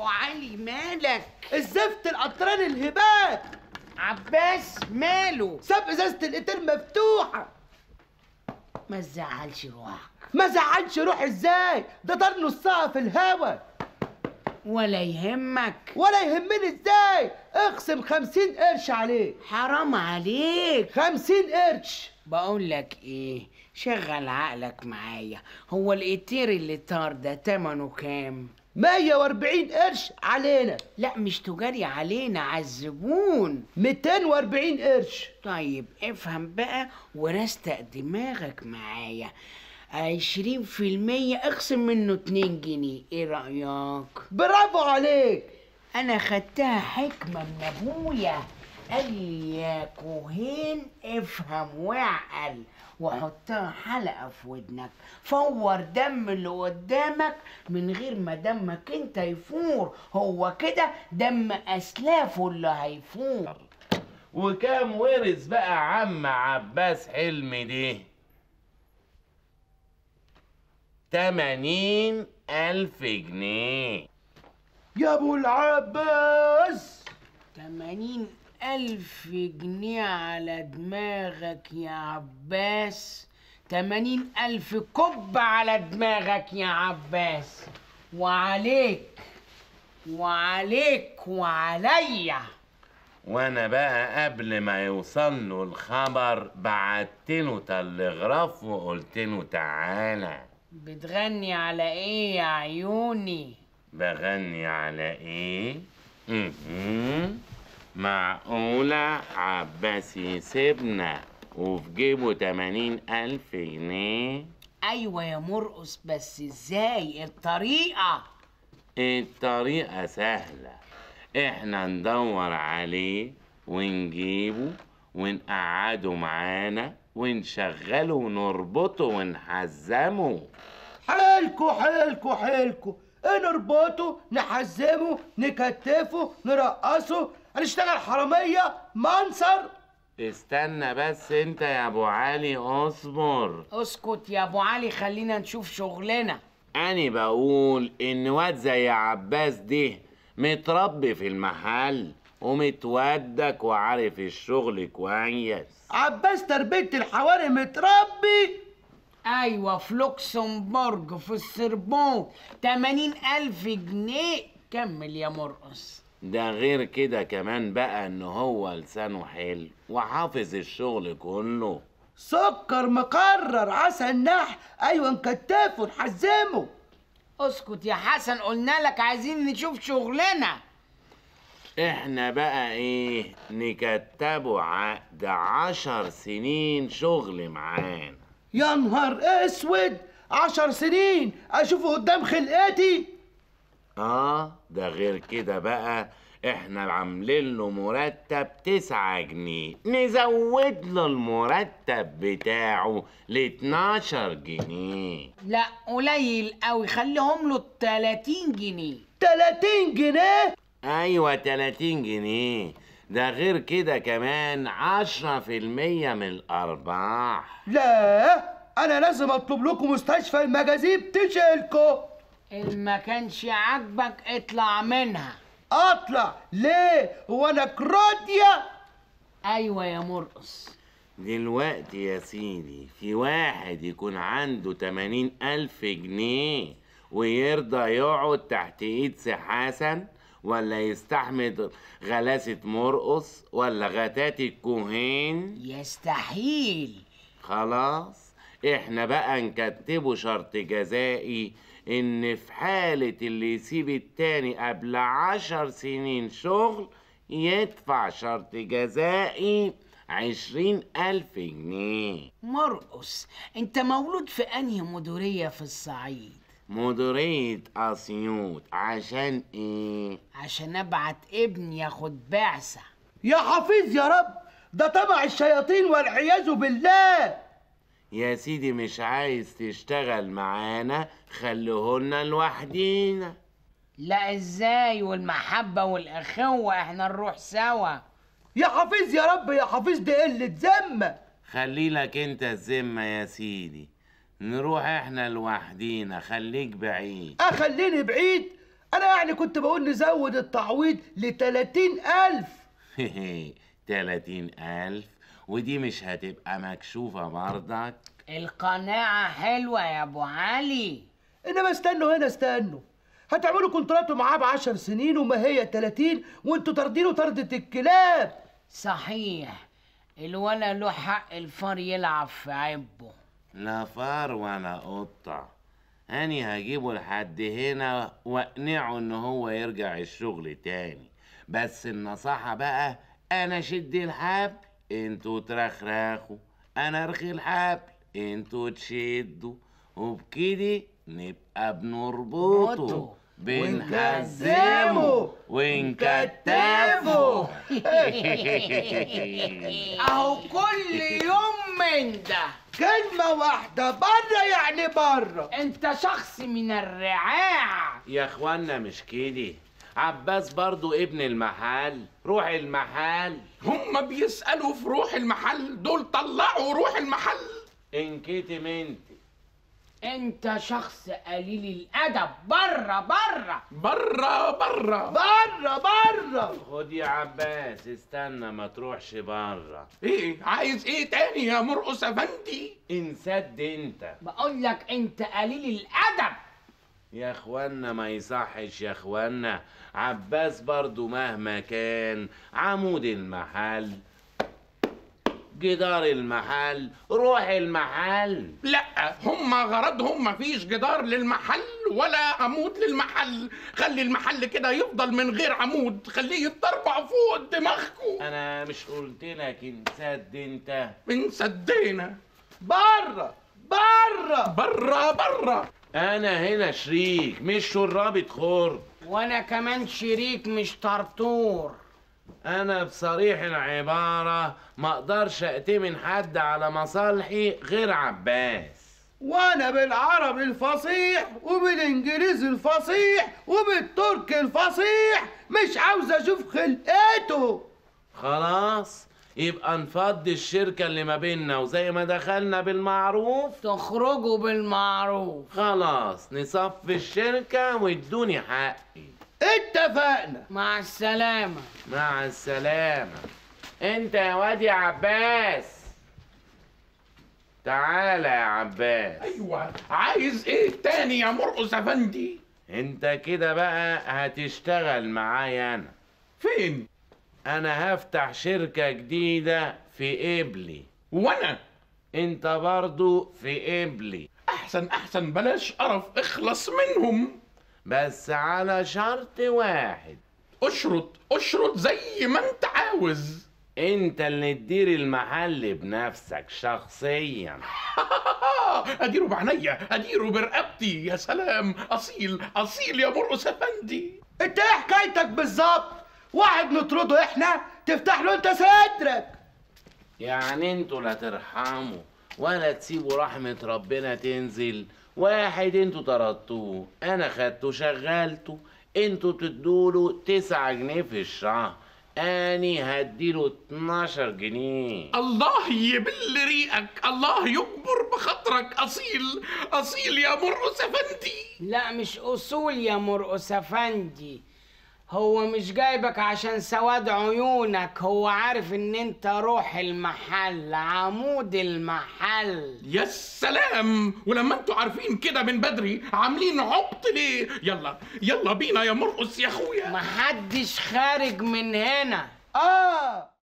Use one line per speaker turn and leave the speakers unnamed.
ابو علي مالك
الزفت القطران الهبات
عباس ماله
ساب ازازه الاتر مفتوحه
ما تزعلش روحك
ما زعلش روح ازاي ده طار نصها في الهوا
ولا يهمك
ولا يهمني ازاي اقسم خمسين قرش عليه
حرام عليك
خمسين قرش
بقول لك ايه شغل عقلك معايا هو الاتير اللي طار ده تمنه كام
مية واربعين قرش علينا
لا مش تجاري علينا على الزبون
ميتين واربعين قرش
طيب افهم بقى ورستق دماغك معايا عشرين في المية اقسم منه اتنين جنيه ايه رأيك؟
برافو عليك
انا خدتها حكمة من ابويا قال لي يا كوهين افهم واعقل وحطها حلقة في ودنك فور دم اللي قدامك من غير ما دمك انت يفور هو كده دم اسلافه اللي هيفور
وكام ورث بقى عم عباس حلمي دي تمانين ألف جنيه
يا ابو العباس
تمانين ألف جنيه على دماغك يا عباس تمانين ألف كب على دماغك يا عباس وعليك وعليك وعليا
وانا بقى قبل ما يوصل له الخبر بعت له تلغراف وقلت له تعالى
بتغني على ايه يا عيوني
بغني على ايه مهم. معقولة عباس يسيبنا وفي جيبه تمانين ألف جنيه
ايوه يا مرقص بس ازاي الطريقه
الطريقة سهلة احنا ندور عليه ونجيبه ونقعده معانا ونشغله ونربطه ونحزمه
حيلكوا حيلكوا حيلكوا ايه نربطه نحزمه نكتفه نرقصه هنشتغل حرامية منصر
استنى بس انت يا ابو علي اصبر
اسكت يا ابو علي خلينا نشوف شغلنا
أنا بقول إن واد زي عباس ده متربي في المحل ومتودك وعارف الشغل كويس
عباس تربية الحواري متربي
ايوه في لوكسمبورج في السربون تمانين الف جنيه كمل يا مرقص
ده غير كده كمان بقى إن هو لسانه حلو وحافظ الشغل كله
سكر مقرر عسل نح ايوه نكتفه نحزمه
اسكت يا حسن قلنا لك عايزين نشوف شغلنا
إحنا بقى إيه نكتبه عقد عشر سنين شغل معانا
يا نهار اسود عشر سنين اشوفه قدام خلقتي
اه ده غير كده بقى احنا عاملين له مرتب تسعة جنيه نزود له المرتب بتاعه ل 12 جنيه
لا قليل قوي خليهم له 30 جنيه
30 جنيه
ايوه 30 جنيه ده غير كده كمان 10% من الارباح
لا انا لازم اطلب لكم مستشفى المجاذيب تشيلكم
ما كانش عاجبك اطلع منها
اطلع ليه هو انا كروديا
ايوه يا مرقص
دلوقتي يا سيدي في واحد يكون عنده 80 ألف جنيه ويرضى يقعد تحت ايد سي حسن ولا يستحمل غلاسة مرقص ولا غتات الكوهين
يستحيل
خلاص احنا بقى نكتبه شرط جزائي ان في حالة اللي يسيب التاني قبل عشر سنين شغل يدفع شرط جزائي عشرين ألف جنيه
مرقص انت مولود في انهي مديريه في الصعيد
مديرية أسيوط عشان إيه؟
عشان ابعت ابني ياخد بعثه
يا حفيظ يا رب ده طبع الشياطين والعياذ بالله
يا سيدي مش عايز تشتغل معانا خليهولنا لوحدينا
لا ازاي والمحبه والاخوه احنا نروح سوا
يا حفيظ يا رب يا حفيظ دي قلة ذمة
خلي لك انت الذمة يا سيدي نروح احنا لوحدينا خليك بعيد
اخليني بعيد انا يعني كنت بقول نزود التعويض ل 30000
تلاتين ألف ودي مش هتبقى مكشوفة برضك
القناعة حلوة يا ابو علي
انما استنوا هنا استنوا هتعملوا كونتراتو معاه ب 10 سنين وما هي 30 وانتوا طاردينه طردة الكلاب
صحيح الولا له حق الفار يلعب في عبه
لا فار ولا قطة أني هجيبه لحد هنا وأقنعه إن هو يرجع الشغل تاني بس النصيحة بقى أنا شد الحبل انتوا ترخرخوا أنا أرخي الحبل انتوا تشدوا وبكده نبقى بنربطه
نربطه.
بنحزمه ونكتفه
اهو كل يوم من ده
كلمة واحدة بره يعني بره
انت شخص من الرعاع
يا اخوانا مش كده عباس برضو ابن المحل روح المحل
هم بيسألوا في روح المحل دول طلعوا روح المحل
انكتم انت
انت شخص قليل الادب بره بره
برا برا
بره بره
خد يا عباس استنى ما تروحش بره
ايه عايز ايه تاني يا مرقص افندي
انسد انت
بقول لك انت قليل الادب
يا اخوانا ما يصحش يا اخوانا عباس برضو مهما كان عمود المحل جدار المحل روح المحل
لا هم غرضهم مفيش جدار للمحل ولا عمود للمحل خلي المحل كده يفضل من غير عمود خليه يتربع فوق دماغكم
انا مش قلت لك انسد انت
من سدينا
بره بره
برا برا
انا هنا شريك مش شرابة خرد
وانا كمان شريك مش طرطور
انا بصريح العبارة ما اقدرش اتمن حد على مصالحي غير عباس
وانا بالعربي الفصيح وبالانجليزي الفصيح وبالتركي الفصيح مش عاوز اشوف خلقته
خلاص يبقى نفضي الشركة اللي ما بيننا وزي ما دخلنا بالمعروف
تخرجوا بالمعروف
خلاص نصفي الشركة وادوني حقي
اتفقنا
مع السلامة
مع السلامة انت يا واد يا عباس تعالى يا عباس
ايوه عايز ايه تاني يا مرقص افندي
انت كده بقى هتشتغل معايا انا
فين
انا هفتح شركة جديدة في قبلي
وانا
انت برضو في قبلي
احسن احسن بلاش قرف اخلص منهم
بس على شرط واحد
اشرط اشرط زي ما انت عاوز
انت اللي تدير المحل بنفسك شخصيا
اديره بعينيا اديره برقبتي يا سلام اصيل اصيل يا مرقص افندي
انت ايه حكايتك بالظبط واحد نطرده احنا تفتح له انت صدرك
يعني انتوا لا ترحموا ولا تسيبوا رحمة ربنا تنزل واحد انتوا طردتوه انا خدته شغلته انتوا تدوله تسعة جنيه في الشهر اني هديله 12 جنيه
الله يبل ريقك الله يكبر بخاطرك اصيل اصيل يا مرقص افندي
لا مش اصول يا مرقص افندي هو مش جايبك عشان سواد عيونك هو عارف ان انت روح المحل عمود المحل
يا سلام ولما انتوا عارفين كده من بدري عاملين عبط ليه يلا يلا بينا يا مرقص يا اخويا
محدش خارج من هنا
اه